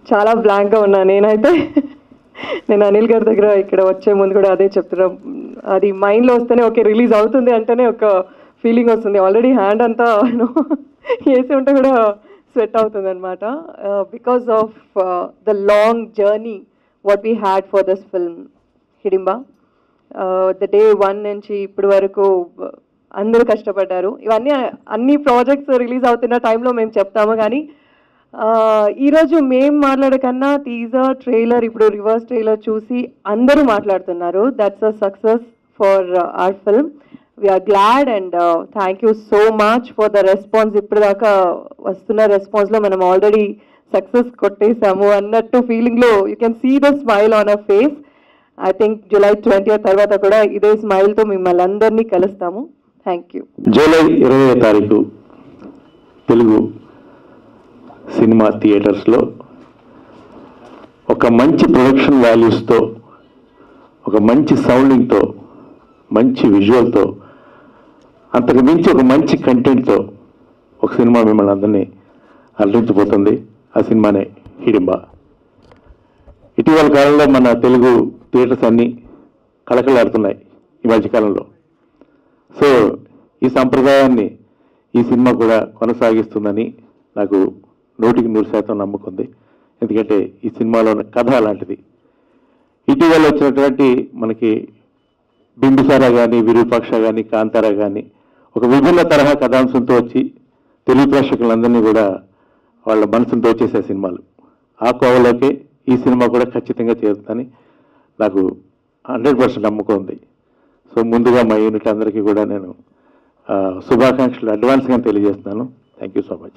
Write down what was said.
చాలా బ్లాంక్గా ఉన్నా నేనైతే నేను అనిల్ గారి దగ్గర ఇక్కడ వచ్చే ముందు కూడా అదే చెప్తున్నా అది మైండ్లో వస్తేనే ఓకే రిలీజ్ అవుతుంది అంటేనే ఒక ఫీలింగ్ వస్తుంది ఆల్రెడీ హ్యాండ్ అంతా you know, వేసి ఉంటే కూడా స్వెట్ అవుతుంది అనమాట because of the long journey what we had for this film Hidimbha the day one నుంచి ఇప్పటి వరకు uh, అందరూ కష్టపడ్డారు ఇవన్నీ అన్ని ప్రాజెక్ట్స్ రిలీజ్ అవుతున్న టైంలో మేము చెప్తాము కానీ uh, ఈరోజు మేము మాట్లాడకన్నా టీజర్ ట్రైలర్ ఇప్పుడు రివర్స్ ట్రైలర్ చూసి అందరూ మాట్లాడుతున్నారు that's a success for our film we are glad and thank you so much for the response ఇప్పటిదాకా వస్తున్న రెస్పాన్స్లో మనం ఆల్రెడీ సక్సెస్ కొట్టేసాము అన్నట్టు ఫీలింగ్లో you can see the smile on a face I think July twenty తర్వాత కూడా ఇదే స్మైల్తో మిమ్మల్ని అందరినీ కలుస్తాము థ్యాంక్ యూ జూలై ఇరవై తారీఖు తెలుగు సినిమా థియేటర్స్లో ఒక మంచి ప్రొడక్షన్ వాల్యూస్తో ఒక మంచి సౌండింగ్తో మంచి విజువల్తో అంతకు మించి ఒక మంచి కంటెంట్తో ఒక సినిమా మిమ్మల్ని అందరినీ అలరించబోతుంది ఆ సినిమానే హిడింబ ఇటీవల కాలంలో మన తెలుగు థియేటర్స్ అన్నీ కళకళలాడుతున్నాయి ఈ మధ్యకాలంలో సో ఈ సంప్రదాయాన్ని ఈ సినిమా కూడా కొనసాగిస్తుందని నాకు నూటికి నూరు శాతం నమ్మకుంది ఎందుకంటే ఈ సినిమాలో ఉన్న కథ అలాంటిది ఇటీవల వచ్చినటువంటి మనకి బింబిసార కానీ విరూపాక్ష కానీ కాంతార కానీ ఒక విభిన్న తరహా కథాంశంతో వచ్చి తెలుగు ప్రేక్షకులందరినీ కూడా వాళ్ళ మనసును దోచేసే సినిమాలు ఆ కోవలోకే ఈ సినిమా కూడా ఖచ్చితంగా చేరుతుందని నాకు హండ్రెడ్ పర్సెంట్ నమ్మకం ఉంది సో ముందుగా మా యూనిట్ అందరికీ కూడా నేను ఆ, శుభాకాంక్షలు అడ్వాన్స్గా తెలియజేస్తున్నాను థ్యాంక్ యూ సో మచ్